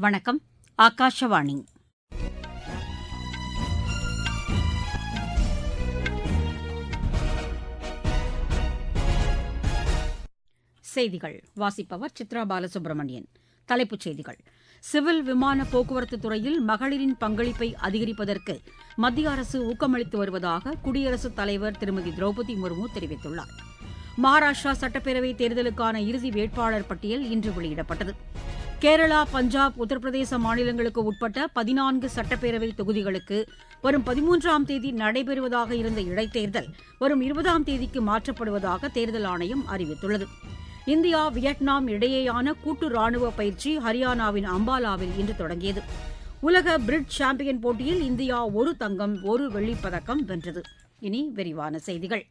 வணக்கம் ஆகாஷவாணி செய்திகள் வாசிப்பவர் சித்ரா பாலசுப்ரமணியன் தலைப்புச் செய்திகள் சிவில் விமான போக்குவரத்து துறையில் மகளிரின் பங்களிப்பை அதிகரிப்பதற்கு மத்திய அரசு ஊக்கமளித்து வருவதாக குடியரசுத் தலைவர் திருமதி திரௌபதி முர்மு தெரிவித்துள்ளார் மகாராஷ்டிரா சட்டப்பேரவைத் தேர்தலுக்கான இறுதி வேட்பாளர் பட்டியல் இன்று வெளியிடப்பட்டது கேரளா பஞ்சாப் உத்தரப்பிரதேச மாநிலங்களுக்கு உட்பட்ட பதினான்கு சட்டப்பேரவை தொகுதிகளுக்கு வரும் பதிமூன்றாம் தேதி நடைபெறுவதாக இருந்த இடைத்தேர்தல் வரும் இருபதாம் தேதிக்கு மாற்றப்படுவதாக தேர்தல் ஆணையம் அறிவித்துள்ளது இந்தியா வியட்நாம் இடையேயான கூட்டு ராணுவ பயிற்சி ஹரியானாவின் அம்பாலாவில் இன்று தொடங்கியது உலக பிரிட்ஜ் சாம்பியன் போட்டியில் இந்தியா ஒரு தங்கம் ஒரு வெள்ளிப் பதக்கம் வென்றது இனி விரிவான செய்திகள்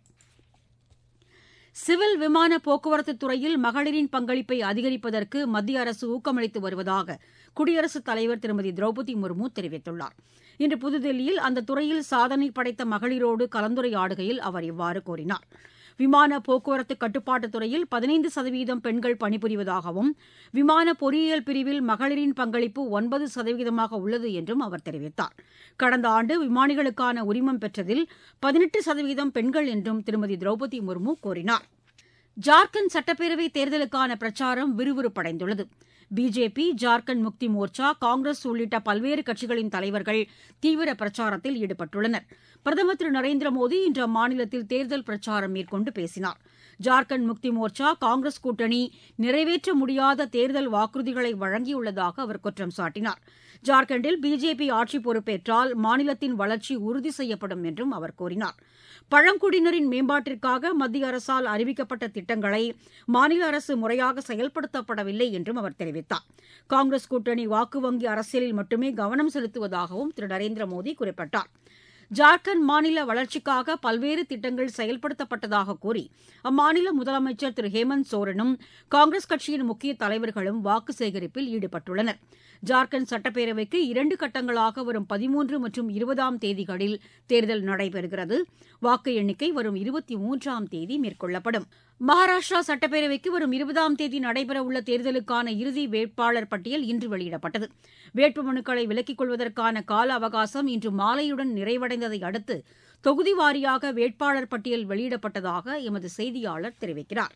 சிவில் விமான போக்குவரத்து துறையில் மகளிரின் பங்களிப்பை அதிகரிப்பதற்கு மத்திய அரசு ஊக்கமளித்து வருவதாக குடியரசுத் தலைவர் திருமதி திரௌபதி முர்மு தெரிவித்துள்ளார் இன்று புதுதில்லியில் அந்த துறையில் சாதனை படைத்த மகளிரோடு கலந்துரையாடுகையில் அவர் இவ்வாறு கூறினார் விமான போக்குவரத்து கட்டுப்பாட்டுத் துறையில் பதினைந்து சதவீதம் பெண்கள் பணிபுரிவதாகவும் விமான பொறியியல் பிரிவில் மகளிரின் பங்களிப்பு ஒன்பது சதவீதமாக உள்ளது என்றும் அவர் தெரிவித்தார் கடந்த ஆண்டு விமானிகளுக்கான உரிமம் பெற்றதில் பதினெட்டு சதவீதம் பெண்கள் என்றும் திருமதி திரௌபதி முர்மு கூறினார் ஜார்க்கண்ட் சட்டப்பேரவைத் தேர்தலுக்கான பிரச்சாரம் விறுவிறுப்படைந்துள்ளது பிஜேபி ஜார்க்கண்ட் முக்தி மோர்ச்சா காங்கிரஸ் உள்ளிட்ட பல்வேறு கட்சிகளின் தலைவர்கள் தீவிர பிரச்சாரத்தில் ஈடுபட்டுள்ளனர் பிரதமர் திரு நரேந்திர மோடி இன்று அம்மாநிலத்தில் தேர்தல் பிரச்சாரம் மேற்கொண்டு பேசினார் ஜார்க்கண்ட் முக்தி மோர்ச்சா காங்கிரஸ் கூட்டணி நிறைவேற்ற முடியாத தேர்தல் வாக்குறுதிகளை வழங்கியுள்ளதாக அவர் குற்றம் சாட்டினார் ஜார்க்கண்டில் பிஜேபி ஆட்சி பொறுப்பேற்றால் மாநிலத்தின் வளர்ச்சி உறுதி செய்யப்படும் என்றும் அவர் கூறினார் பழங்குடியினரின் மேம்பாட்டிற்காக மத்திய அரசால் அறிவிக்கப்பட்ட திட்டங்களை மாநில அரசு முறையாக செயல்படுத்தப்படவில்லை என்றும் அவர் தெரிவித்தார் காங்கிரஸ் கூட்டணி வாக்கு வங்கி அரசியலில் மட்டுமே கவனம் செலுத்துவதாகவும் திரு நரேந்திர மோடி குறிப்பிட்டார் ஜார்க்கண்ட் மாநில வளர்ச்சிக்காக பல்வேறு திட்டங்கள் செயல்படுத்தப்பட்டதாக கூறி அம்மாநில முதலமைச்சர் திரு ஹேமந்த் சோரனும் காங்கிரஸ் கட்சியின் முக்கிய தலைவர்களும் வாக்கு சேகரிப்பில் ஈடுபட்டுள்ளனர் ஜார்க்கண்ட் சட்டப்பேரவைக்கு இரண்டு கட்டங்களாக வரும் பதிமூன்று மற்றும் இருபதாம் தேதிகளில் தேர்தல் நடைபெறுகிறது வாக்கு எண்ணிக்கை வரும் இருபத்தி மூன்றாம் தேதி மேற்கொள்ளப்படும் மகாராஷ்டிரா சட்டப்பேரவைக்கு வரும் இருபதாம் தேதி நடைபெறவுள்ள தேர்தலுக்கான இறுதி வேட்பாளர் பட்டியல் இன்று வெளியிடப்பட்டது வேட்புமனுக்களை விலக்கிக் கொள்வதற்கான கால அவகாசம் இன்று மாலையுடன் நிறைவடைந்ததை அடுத்து தொகுதி வாரியாக வேட்பாளர் பட்டியல் வெளியிடப்பட்டதாக எமது செய்தியாளர் தெரிவிக்கிறார்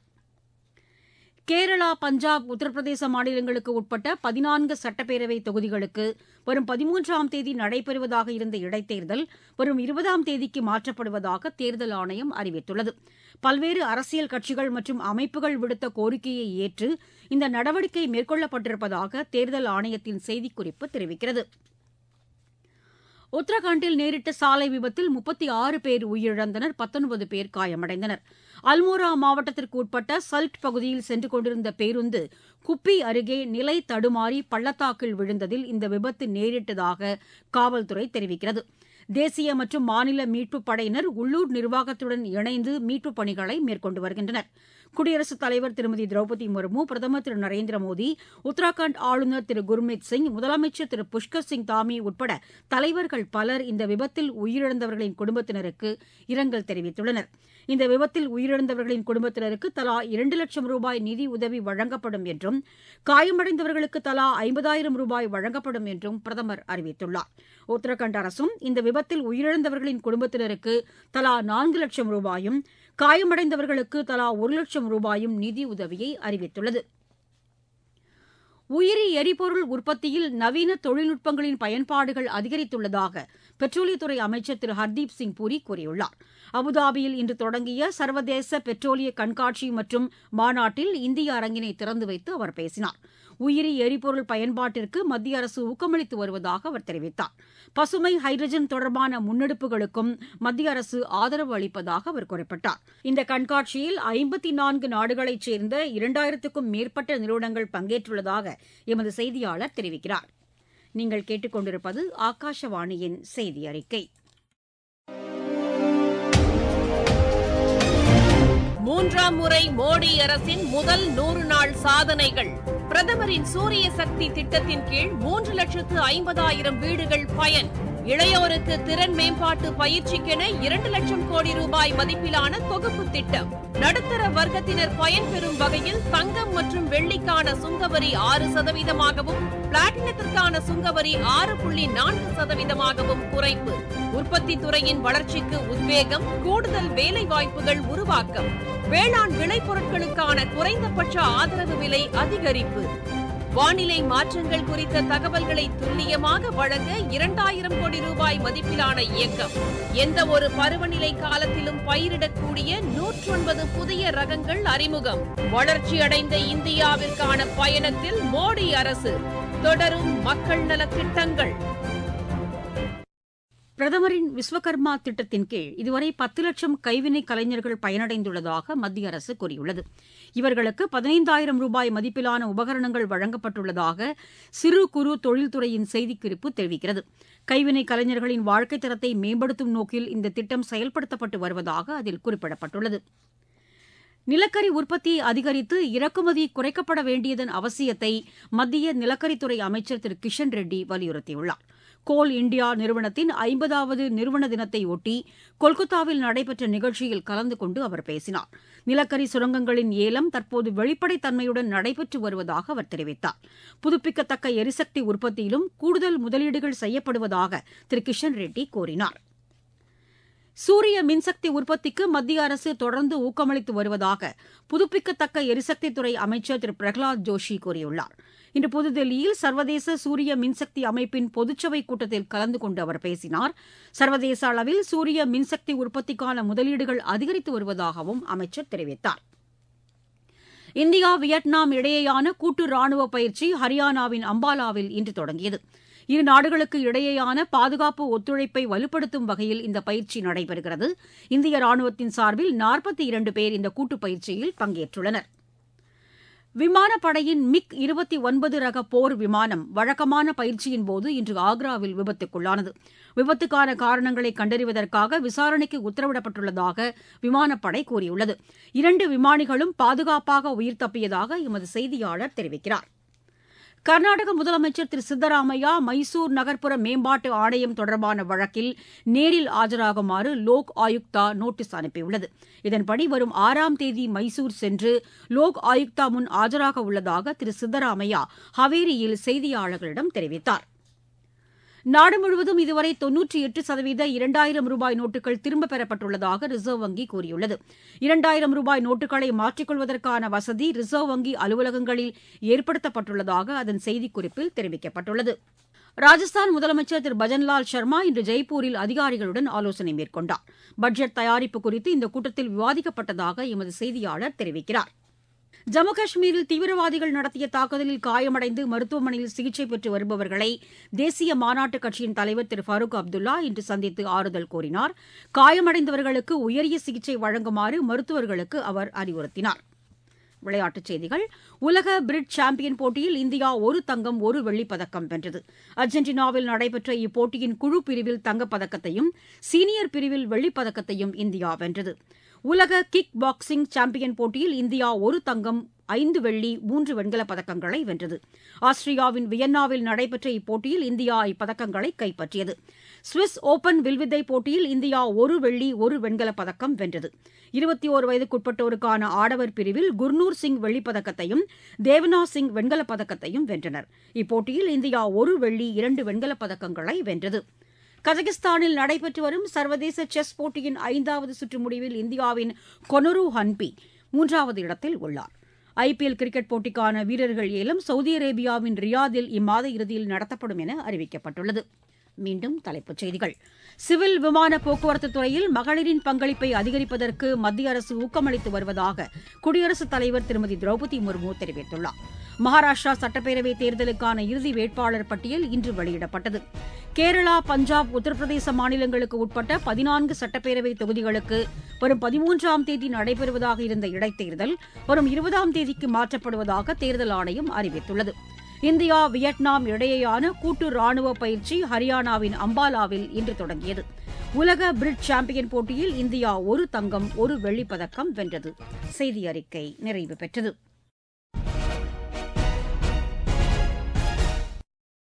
கேரளா பஞ்சாப் உத்தரப்பிரதேச மாநிலங்களுக்கு உட்பட்ட பதினான்கு சட்டப்பேரவை தொகுதிகளுக்கு வரும் பதிமூன்றாம் தேதி நடைபெறுவதாக இருந்த இடைத்தேர்தல் வரும் இருபதாம் தேதிக்கு மாற்றப்படுவதாக தேர்தல் ஆணையம் அறிவித்துள்ளது பல்வேறு அரசியல் கட்சிகள் மற்றும் அமைப்புகள் விடுத்த கோரிக்கையை ஏற்று இந்த நடவடிக்கை மேற்கொள்ளப்பட்டிருப்பதாக தேர்தல் ஆணையத்தின் செய்திக்குறிப்பு தெரிவிக்கிறது உத்தரகாண்டில் நேரிட்ட சாலை விபத்தில் முப்பத்தி ஆறு பேர் உயிரிழந்தனர் பத்தொன்பது பேர் காயமடைந்தனர் அல்மோரா மாவட்டத்திற்கு உட்பட்ட சல்ட் பகுதியில் சென்று கொண்டிருந்த பேருந்து குப்பி அருகே நிலை தடுமாறி பள்ளத்தாக்கில் விழுந்ததில் இந்த விபத்து நேரிட்டதாக காவல்துறை தெரிவிக்கிறது தேசிய மற்றும் மாநில மீட்புப் படையினர் உள்ளூர் நிர்வாகத்துடன் இணைந்து மீட்புப் பணிகளை மேற்கொண்டு வருகின்றனர் குடியரசுத் தலைவர் திருமதி திரௌபதி முர்மு பிரதமர் திரு நரேந்திர மோடி உத்தராகண்ட் ஆளுநர் திரு குர்மித் சிங் முதலமைச்சர் திரு புஷ்கர் சிங் தாமி உட்பட தலைவர்கள் பலர் இந்த விபத்தில் உயிரிழந்தவர்களின் குடும்பத்தினருக்கு இரங்கல் தெரிவித்துள்ளனர் இந்த விபத்தில் உயிரிழந்தவர்களின் குடும்பத்தினருக்கு தலா இரண்டு லட்சம் ரூபாய் நிதி உதவி வழங்கப்படும் என்றும் காயமடைந்தவர்களுக்கு தலா ஐம்பதாயிரம் ரூபாய் வழங்கப்படும் என்றும் பிரதமர் அறிவித்துள்ளார் உத்தரகண்ட் அரசும் இந்த விபத்தில் உயிரிழந்தவர்களின் குடும்பத்தினருக்கு தலா நான்கு லட்சம் ரூபாயும் காயமடைந்தவர்களுக்கு தலா ஒரு லட்சம் ரூபாயும் நிதி உதவியை அறிவித்துள்ளது உயிரி எரிபொருள் உற்பத்தியில் நவீன தொழில்நுட்பங்களின் பயன்பாடுகள் அதிகரித்துள்ளதாக பெட்ரோலியத்துறை அமைச்சர் திரு ஹர்தீப் சிங் பூரி கூறியுள்ளார் அபுதாபியில் இன்று தொடங்கிய சர்வதேச பெட்ரோலிய கண்காட்சி மற்றும் மாநாட்டில் இந்திய அரங்கினை திறந்து வைத்து அவர் பேசினார் உயிரி எரிபொருள் பயன்பாட்டிற்கு மத்திய அரசு ஊக்கமளித்து வருவதாக அவர் தெரிவித்தார் பசுமை ஹைட்ரஜன் தொடர்பான முன்னெடுப்புகளுக்கும் மத்திய அரசு ஆதரவு அளிப்பதாக அவர் குறிப்பிட்டார் இந்த கண்காட்சியில் ஐம்பத்தி நான்கு நாடுகளைச் சேர்ந்த இரண்டாயிரத்துக்கும் மேற்பட்ட நிறுவனங்கள் பங்கேற்றுள்ளதாக எமது செய்தியாளர் தெரிவிக்கிறார் நீங்கள் கேட்டுக்கொண்டிருப்பது ஆகாஷவாணியின் செய்தி அறிக்கை மூன்றாம் முறை மோடி அரசின் முதல் நூறு நாள் சாதனைகள் பிரதமரின் சூரிய சக்தி திட்டத்தின் கீழ் மூன்று லட்சத்து ஐம்பதாயிரம் வீடுகள் பயன் இளையோருக்கு திறன் மேம்பாட்டு பயிற்சிக்கென இரண்டு லட்சம் கோடி ரூபாய் மதிப்பிலான தொகுப்பு திட்டம் நடுத்தர வர்க்கத்தினர் பயன்பெறும் வகையில் தங்கம் மற்றும் வெள்ளிக்கான சுங்கவரி ஆறு சதவீதமாகவும் பிளாட்டினத்திற்கான சுங்கவரி ஆறு புள்ளி நான்கு சதவீதமாகவும் குறைப்பு உற்பத்தி துறையின் வளர்ச்சிக்கு உத்வேகம் கூடுதல் வேலை வாய்ப்புகள் உருவாக்கம் வேளாண் விளைபொருட்களுக்கான குறைந்தபட்ச ஆதரவு விலை அதிகரிப்பு வானிலை மாற்றங்கள் குறித்த தகவல்களை துல்லியமாக வழங்க இரண்டாயிரம் கோடி ரூபாய் மதிப்பிலான இயக்கம் எந்த ஒரு பருவநிலை காலத்திலும் பயிரிடக்கூடிய நூற்றொன்பது புதிய ரகங்கள் அறிமுகம் வளர்ச்சியடைந்த இந்தியாவிற்கான பயணத்தில் மோடி அரசு தொடரும் மக்கள் நலத் திட்டங்கள் பிரதமரின் விஸ்வகர்மா திட்டத்தின் கீழ் இதுவரை பத்து லட்சம் கைவினை கலைஞர்கள் பயனடைந்துள்ளதாக மத்திய அரசு கூறியுள்ளது இவர்களுக்கு பதினைந்தாயிரம் ரூபாய் மதிப்பிலான உபகரணங்கள் வழங்கப்பட்டுள்ளதாக சிறு குறு தொழில்துறையின் செய்திக்குறிப்பு தெரிவிக்கிறது கைவினை கலைஞர்களின் வாழ்க்கைத் தரத்தை மேம்படுத்தும் நோக்கில் இந்த திட்டம் செயல்படுத்தப்பட்டு வருவதாக அதில் குறிப்பிடப்பட்டுள்ளது நிலக்கரி உற்பத்தியை அதிகரித்து இறக்குமதி குறைக்கப்பட வேண்டியதன் அவசியத்தை மத்திய நிலக்கரித்துறை அமைச்சர் திரு கிஷன் ரெட்டி வலியுறுத்தியுள்ளார் கோல் இண்டியா நிறுவனத்தின் ஐம்பதாவது நிறுவன தினத்தை ஒட்டி கொல்கத்தாவில் நடைபெற்ற நிகழ்ச்சியில் கலந்து கொண்டு அவர் பேசினார் நிலக்கரி சுரங்கங்களின் ஏலம் தற்போது வெளிப்படைத்தன்மையுடன் நடைபெற்று வருவதாக அவர் தெரிவித்தார் புதுப்பிக்கத்தக்க எரிசக்தி உற்பத்தியிலும் கூடுதல் முதலீடுகள் செய்யப்படுவதாக திரு கிஷன் ரெட்டி கூறினார் சூரிய மின்சக்தி உற்பத்திக்கு மத்திய அரசு தொடர்ந்து ஊக்கமளித்து வருவதாக புதுப்பிக்கத்தக்க எரிசக்தித்துறை அமைச்சர் திரு பிரகலாத் ஜோஷி கூறியுள்ளார் இன்று புதுதில்லியில் சர்வதேச சூரிய மின்சக்தி அமைப்பின் பொதுச்சபை கூட்டத்தில் கலந்து கொண்டு அவர் பேசினார் சர்வதேச அளவில் சூரிய மின்சக்தி உற்பத்திக்கான முதலீடுகள் அதிகரித்து வருவதாகவும் அமைச்சர் தெரிவித்தார் இந்தியா வியட்நாம் இடையேயான கூட்டு ராணுவ பயிற்சி ஹரியானாவின் அம்பாலாவில் இன்று தொடங்கியது இரு நாடுகளுக்கு இடையேயான பாதுகாப்பு ஒத்துழைப்பை வலுப்படுத்தும் வகையில் இந்த பயிற்சி நடைபெறுகிறது இந்திய ராணுவத்தின் சார்பில் நாற்பத்தி இரண்டு பேர் இந்த கூட்டு பயிற்சியில் பங்கேற்றுள்ளனர் விமானப்படையின் மிக் இருபத்தி ஒன்பது ரக போர் விமானம் வழக்கமான பயிற்சியின் போது இன்று ஆக்ராவில் விபத்துக்குள்ளானது விபத்துக்கான காரணங்களை கண்டறிவதற்காக விசாரணைக்கு உத்தரவிடப்பட்டுள்ளதாக விமானப்படை கூறியுள்ளது இரண்டு விமானிகளும் பாதுகாப்பாக உயிர் தப்பியதாக எமது செய்தியாளர் தெரிவிக்கிறார் கர்நாடக முதலமைச்சர் திரு சித்தராமையா மைசூர் நகர்ப்புற மேம்பாட்டு ஆணையம் தொடர்பான வழக்கில் நேரில் ஆஜராகுமாறு லோக் ஆயுக்தா நோட்டீஸ் அனுப்பியுள்ளது இதன்படி வரும் ஆறாம் தேதி மைசூர் சென்று லோக் ஆயுக்தா முன் ஆஜராக உள்ளதாக திரு சித்தராமையா ஹவேரியில் செய்தியாளர்களிடம் தெரிவித்தார் நாடு முழுவதும் இதுவரை தொன்னூற்றி எட்டு சதவீத இரண்டாயிரம் ரூபாய் நோட்டுகள் திரும்பப் பெறப்பட்டுள்ளதாக ரிசர்வ் வங்கி கூறியுள்ளது இரண்டாயிரம் ரூபாய் நோட்டுகளை மாற்றிக்கொள்வதற்கான வசதி ரிசர்வ் வங்கி அலுவலகங்களில் ஏற்படுத்தப்பட்டுள்ளதாக அதன் செய்திக்குறிப்பில் தெரிவிக்கப்பட்டுள்ளது ராஜஸ்தான் முதலமைச்சர் திரு பஜன்லால் சர்மா இன்று ஜெய்ப்பூரில் அதிகாரிகளுடன் ஆலோசனை மேற்கொண்டார் பட்ஜெட் தயாரிப்பு குறித்து இந்த கூட்டத்தில் விவாதிக்கப்பட்டதாக எமது செய்தியாளர் தெரிவிக்கிறார் ஜம்மு காஷ்மீரில் தீவிரவாதிகள் நடத்திய தாக்குதலில் காயமடைந்து மருத்துவமனையில் சிகிச்சை பெற்று வருபவர்களை தேசிய மாநாட்டுக் கட்சியின் தலைவர் திரு ஃபருக் அப்துல்லா இன்று சந்தித்து ஆறுதல் கூறினார் காயமடைந்தவர்களுக்கு உயரிய சிகிச்சை வழங்குமாறு மருத்துவர்களுக்கு அவர் அறிவுறுத்தினார் விளையாட்டுச் செய்திகள் உலக பிரிட் சாம்பியன் போட்டியில் இந்தியா ஒரு தங்கம் ஒரு வெள்ளிப் பதக்கம் வென்றது அர்ஜென்டினாவில் நடைபெற்ற இப்போட்டியின் குழு பிரிவில் தங்கப்பதக்கத்தையும் சீனியர் பிரிவில் வெள்ளிப் பதக்கத்தையும் இந்தியா வென்றது உலக கிக் பாக்ஸிங் சாம்பியன் போட்டியில் இந்தியா ஒரு தங்கம் ஐந்து வெள்ளி மூன்று வெண்கலப் பதக்கங்களை வென்றது ஆஸ்திரியாவின் வியன்னாவில் நடைபெற்ற இப்போட்டியில் இந்தியா இப்பதக்கங்களை கைப்பற்றியது சுவிஸ் ஓபன் வில்வித்தை போட்டியில் இந்தியா ஒரு வெள்ளி ஒரு வெண்கலப் பதக்கம் வென்றது இருபத்தி ஓரு வயதுக்குட்பட்டோருக்கான ஆடவர் பிரிவில் குர்னூர் சிங் வெள்ளிப் பதக்கத்தையும் தேவனா சிங் வெண்கலப் பதக்கத்தையும் வென்றனர் இப்போட்டியில் இந்தியா ஒரு வெள்ளி இரண்டு வெண்கலப் பதக்கங்களை வென்றது கஜகிஸ்தானில் நடைபெற்று வரும் சர்வதேச செஸ் போட்டியின் ஐந்தாவது சுற்று முடிவில் இந்தியாவின் கொனரு ஹன்பி மூன்றாவது இடத்தில் உள்ளார் ஐபிஎல் கிரிக்கெட் போட்டிக்கான வீரர்கள் ஏலம் சவுதி அரேபியாவின் ரியாதில் இம்மாத இறுதியில் நடத்தப்படும் என அறிவிக்கப்பட்டுள்ளது மீண்டும் தலைப்புச் செய்திகள் சிவில் விமான போக்குவரத்து துறையில் மகளிரின் பங்களிப்பை அதிகரிப்பதற்கு மத்திய அரசு ஊக்கமளித்து வருவதாக குடியரசுத் தலைவர் திருமதி திரௌபதி முர்மு தெரிவித்துள்ளார் மகாராஷ்டிரா சட்டப்பேரவைத் தேர்தலுக்கான இறுதி வேட்பாளர் பட்டியல் இன்று வெளியிடப்பட்டது கேரளா பஞ்சாப் உத்தரப்பிரதேச மாநிலங்களுக்கு உட்பட்ட பதினான்கு சட்டப்பேரவை தொகுதிகளுக்கு வரும் பதிமூன்றாம் தேதி நடைபெறுவதாக இருந்த இடைத்தேர்தல் வரும் இருபதாம் தேதிக்கு மாற்றப்படுவதாக தேர்தல் ஆணையம் அறிவித்துள்ளது இந்தியா வியட்நாம் இடையேயான கூட்டு ராணுவ பயிற்சி ஹரியானாவின் அம்பாலாவில் இன்று தொடங்கியது உலக பிரிட் சாம்பியன் போட்டியில் இந்தியா ஒரு தங்கம் ஒரு வெள்ளிப் பதக்கம் வென்றது செய்தி அறிக்கை நிறைவு பெற்றது